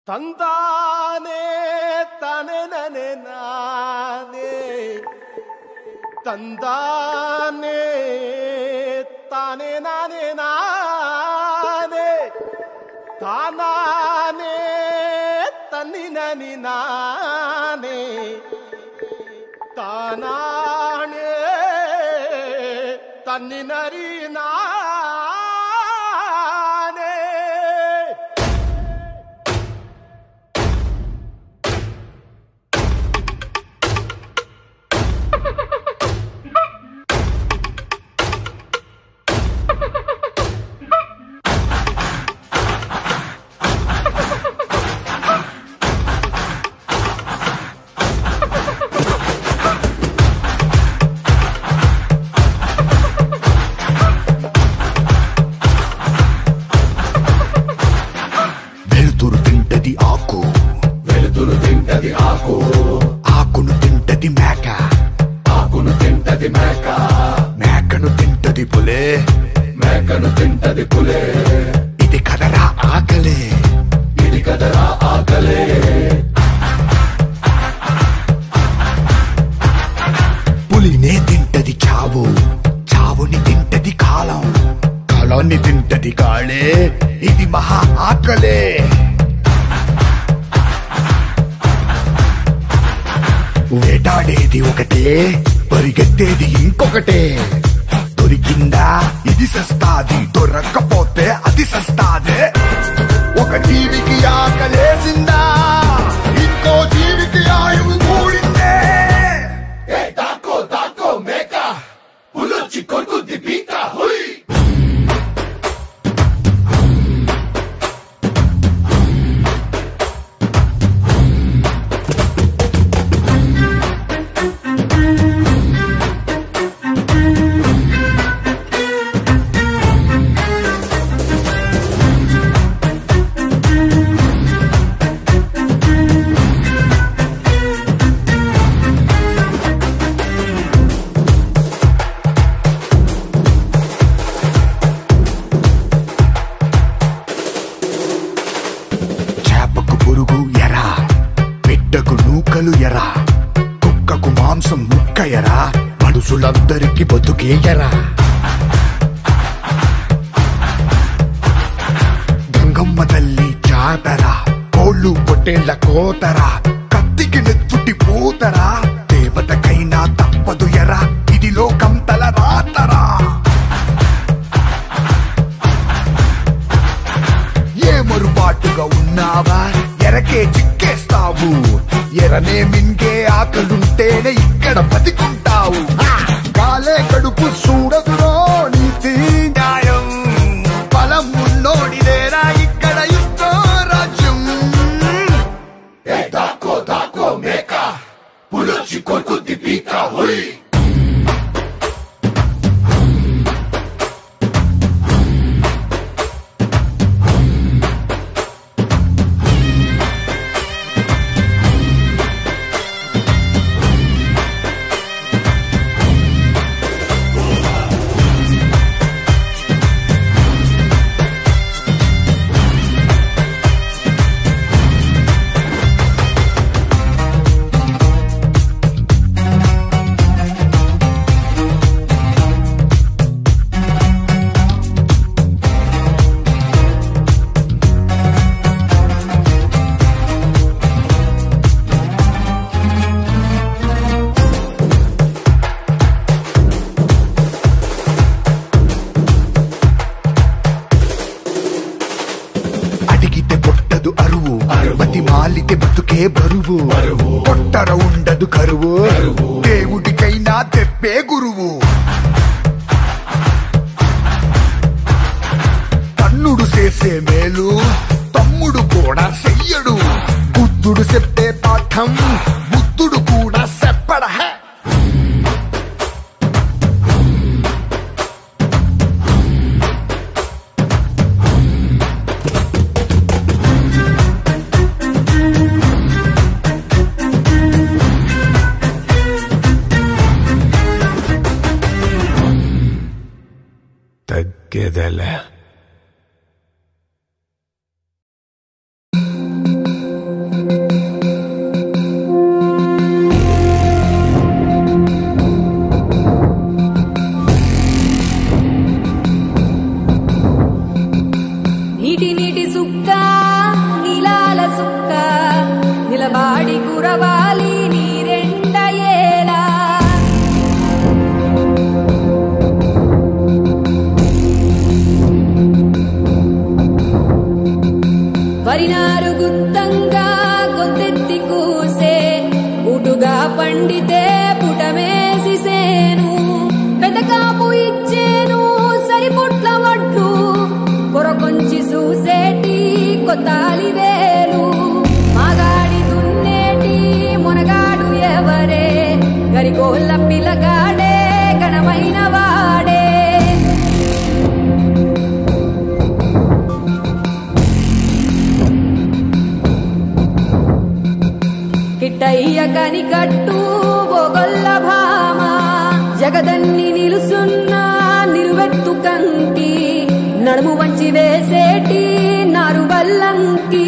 ತಂದಾನೆ ತಾನೆ ನನೆ ನಾನೇ ತಂದಾನೆ ತಾನೆ ನಾನೇ ನಾನೇ ತಾನಾನೆ ತನ್ನಿ ನನಿ ನಾನೇ ತಾನಾಣೆ ತನ್ನಿ ನರಿ ನಾನೇ వెలుతురు తింటది ఆకు వెలుతురు తింటది ఆకు ఆకును తింటది మేక ఆకును తింటది మేక మేకను తింటది పులే మేకను తింటది పులే ఇది కదరా ఆకలే ఇది కదరా ఆకలే పులినే తింటది చావు చావుని తింటది కాలం కాలాన్ని తింటది కాళే ఇది మహా ఆకలే వేటాడేది ఒకటే పరిగెత్తేది ఇంకొకటే దొరికిందా ఇది సస్తాది దొరక్కపోతే అది సస్తాదే ఒక జీవికి ఆకలేసిందా ఇంకో జీవికి ఆయువు కూడిందే ఏ దాకో దాకో మేక పులొచ్చి కొరుకుద్ది పీక హుయ్ చేపకు పురుగు ఎరా బిడ్డకు నూకలు ఎరా కుక్కకు మాంసం ముక్క ఎరా మనుషులందరికి బతుకే ఎరా గంగమ్మ తల్లి జాతర కోళ్ళు పొట్టేళ్ల కోతరా కత్తికి నెత్తుటి పోతరా దేవతకైనా తప్పదు ఎరా ఇది లోకం తల రాతరా ఏ మరుబాటుగా ఉన్నావా ఎరకే చిక్కేస్తావు ఎరనే మింగే ఆకలుంటేనే ఇక్కడ బతికుంటావు హా! కాలే కడుపు చూడదురో నీతి న్యాయం బలం ఉన్నోడిదేరా ఇక్కడ ఇష్టో రాజ్యం ఏ దాకో దాకో మేక పులొచ్చి కొరుకుద్ది పీక హుయ్ అడిగితే పొట్టదు అరువు అరువు. బతి మాలితే బతుకే బరువు బరువు. పొట్టర ఉండదు కరువు కరువు. దేవుడికైనా తెప్పే గురువు తన్నుడు చేసే మేలు తమ్ముడు కూడా చెయ్యడు బుద్ధుడు చెప్పే పాఠం బుద్ధుడు కూడా చెప్పడ హే తగ్గేదలే వరినారు గుత్తంగా గొంతెత్తి కూసే ఉటుగా పండితే పుటమేసి సేను పెదకాపు ఇచ్చేను సరిపుట్ల వడ్లు కొరకొంచి చూసేటి కొత్తాలి వేలు మగాడి దున్నేటి మునగాడు ఎవరే గరికోళ్ళ పిల్లగాడే గణమైన వాడే కిట్టయ్య కని కట్టు బొగొల్ల భామ జగదన్ని నిలుసున్న నిలువెత్తు కంకి నడుము వంచి వేసేటి నారు బల్లంకి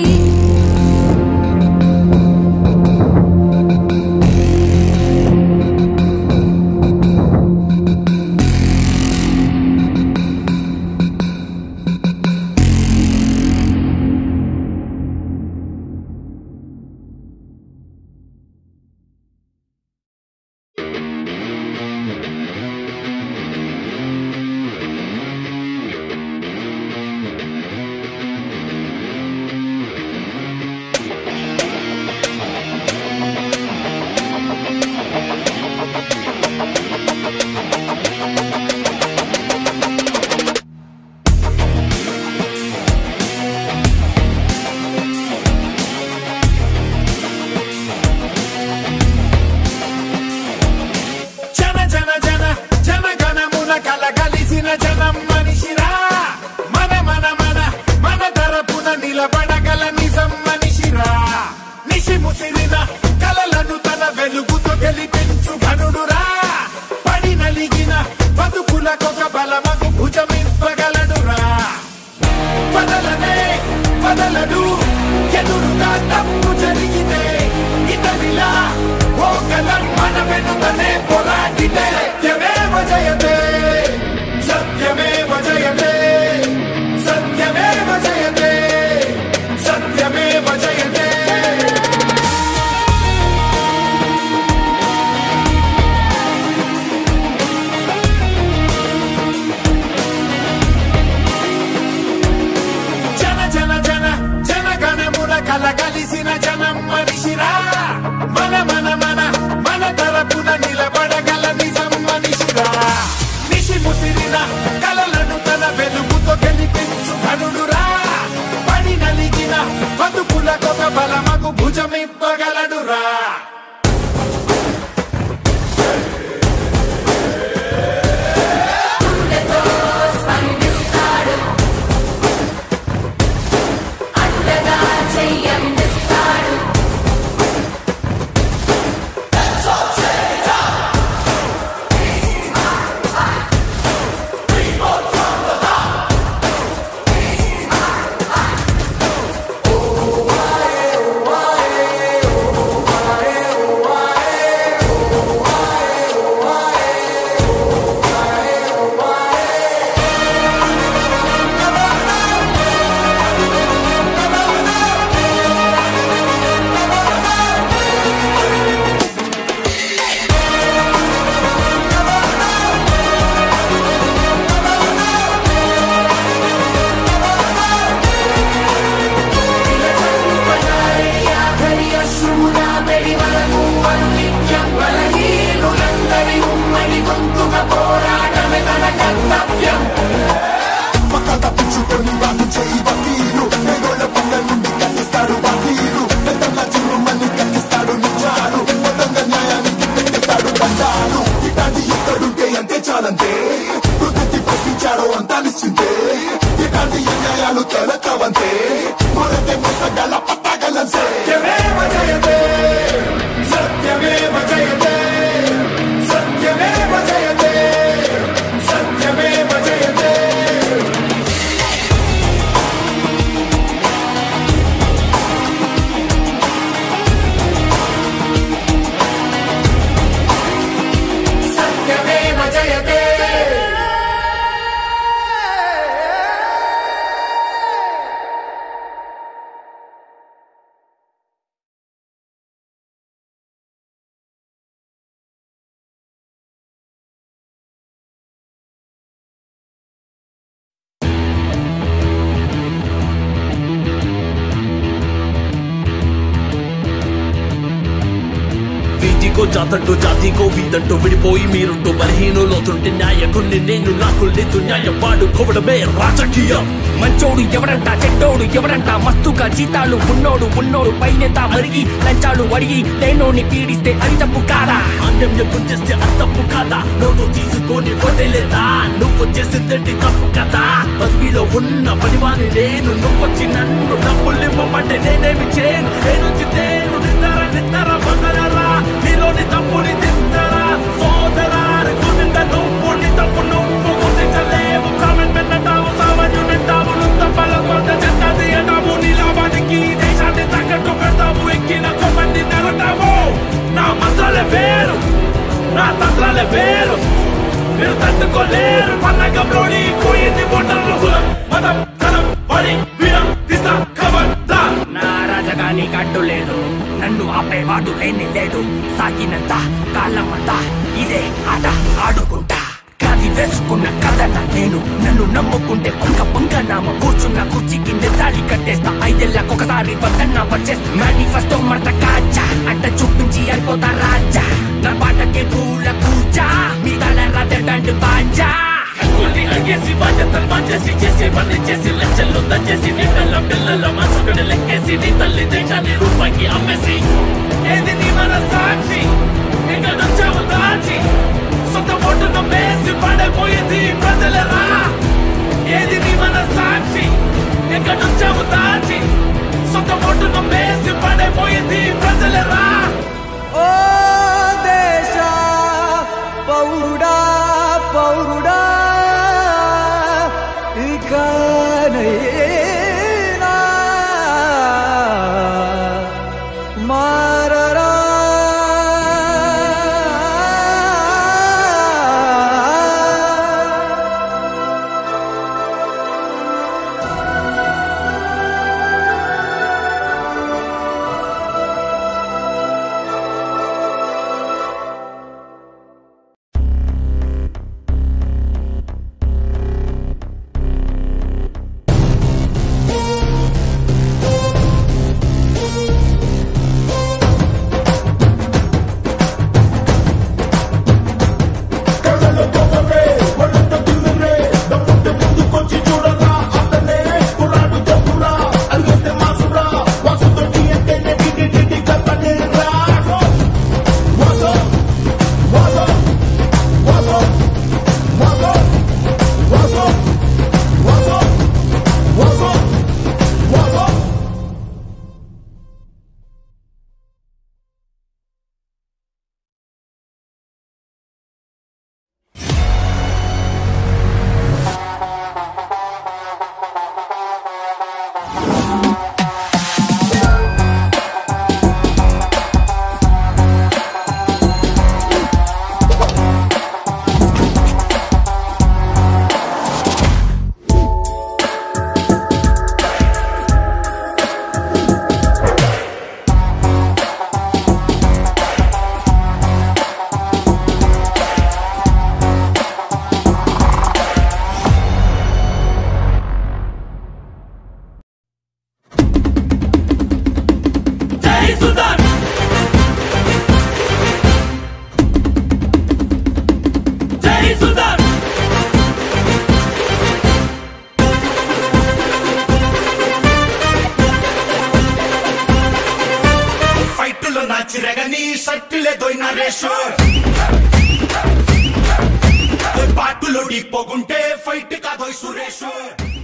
జన జన జన జన గణమున కల కలిసిన జనం మనిషిరా మన మన మన మన తరపున నిలబడగల నిజం మనిషిరా నిషి ముసిరిన కలలను తన వెలుగుతో గెలిపించు ఘనుడురా పడి నలిగిన బతుకులకొక బలమగు భుజమింపగలడురా వదలనే వదలడు ఎదురుగా తప్పు జరిగితే ఇతనిలా ఓకలం మన వెనుకనే పోరాడితే సత్యమేవ జయతే సత్యమేవ జయతే సత్యమేవ జయతే సత్యమేవ జయతే జన జన జన జన గణమున కల కలిసిన జనం మనిషిరా మన మన మన మన తరపున నిలబడగల నిజం మనిషిరా నిషి ముసిరిన కలలను తన వెలుగుతో గెలిపించు ఘనుడురా పడి నలిగిన బతుకులకొక బలమగు భుజమిప్పగలడురా గుండెతో స్పందిస్తాడు అండగా చెయ్యందిస్తాడు ఆఖరి అశ్రువున పెడి వరకు అను నిత్యం బలహీనులందరి ఉమ్మడి గొంతుగా పోరాటమే తన కర్తవ్యం పక్క తప్పించుకొని వాళ్ళు చేయి వకీలు పేదోళ్ళ పక్క నుండి కట్టిస్తాడు వకీలు పెద్దల చురుమని కట్టిస్తాడు నిజాలు మొత్తంగా న్యాయానికి పెట్టిస్తాడు దండాలు ఇట్లాంటి ఎక్కడుంటే అంతే చాలంతే కృతి ప్రశ్నించాడో అంతా నిశ్చింతే ఇట్లాంటి అన్యాయాలు తొలతవంతే మొరతే మోసగల పట్టగలం సత్యమేవ జయతే సత్యమేవ జయతే సత్యమేవ జయతే సత్యమేవ జయతే జాతికో జాతంటూ జాతికో వీదంటూ విడిపోయి మీరుంటూ బలహీనులవుతుంటే న్యాయకుణ్ణి నేను నాకు లేదు న్యాయం వాడుకోవడమే రాజకీయం మంచోడు ఎవడంట చెడ్డోడు ఎవడంట మస్తుగా జీతాలు ఉన్నోడు ఉన్నోడు పైనెంత మరిగి లంచాలు అడిగి లేనోని పీడిస్తే అది తప్పు కాదా అన్యం ఎప్పుడు చేస్తే అది తప్పు కదా నోటు తీసుకొని వదిలేదా నువ్వు చేసిందంటే తప్పు కదా బస్మీలో ఉన్న పనివాని నేను నువ్వు వచ్చి నన్ను డబ్బులు ఇవ్వమంటే నేనేమి చేయను నేను నేను నిద్ర నిద్ర బంగారా నీలోని తప్పుని తిందరా సోదరా గుండె నువ్వు నీ తప్పు నువ్వు గుర్తించలేవు కామెంట్ పెట్టావు సామాన్యుడంటావు నువ్వు తప్పల కొంత చెత్తది అంటావు నీ లాభానికి దేశాన్ని తగ్గట్టు పెడతావు ఎక్కిన కొమ్మంది నెరటావు నా మంత్రాలే వేరు నా తంత్రాలే వేరు మీరు తట్టుకోలేరు పన్నగంలోని పోయింది ఓటర్ల కులం మతం తరం పడి వీరం దిశ ఖబర్దా నా రాజగాని కట్టు లేదు నన్ను ఆపేవాడు లేని లేడు సాగినంత కాలమంతా ఇదే ఆట ఆడుకుంటా కాది వేసుకున్న కథన నేను నన్ను నమ్ముకుంటే పొంగ పొంగ నామ కూర్చున్న కుర్చీ కింద తాళి కట్టేస్తా ఐదేళ్ళకు ఒకసారి వద్దన్న వచ్చేస్తా మేనిఫెస్టో మడత కాచా అంట చూపించి అయిపోతా రాజా నా పాటకి పూల పూజ మీ తల రదండు బాజా హక్కుల్ని అడిగేసి బాధ్యతలు మార్చేసి చేసి పని చేసి లెక్కలు దంచేసి నీ పిల్ల పిల్లల మనసుకడ లెక్కేసి నీ తల్లి దేశాన్ని రూపాయికి అమ్మేసి ఏది నీ మన సాక్షి ఎక్కడొచ్చావు దాచి సొంత ఓటును వేసి పడైపోయింది ప్రజలరా ఏది నీ మన సాక్షి ఎక్కడొచ్చావు దాచి సొంత ఓటును వేసి పడైపోయింది ప్రజలరా ఓ దేశ పౌరుడా పౌరుడా ఇక నైనా మారరా కళ్ళలో పొగరే ఒళ్ళంత తిమ్మిరే దమ్ముంటే ముందుకొచ్చి చూడరా అతనే కుర్రాడు చెప్పురా అడిగేస్తే మాసురా వాసుతో టీ అంటేనే టిటి టిటి కప్పనే రా వాసో వాసో వాసో వాసో వాసో వాసో వాసో వాసో జై సుధర్ జై సుధర్ ఫైట్లో నా చిరగని షర్టులే దొయిన రేషో పాటులో పోగుంటే ఫైట్ కాదోయ్ సురేష్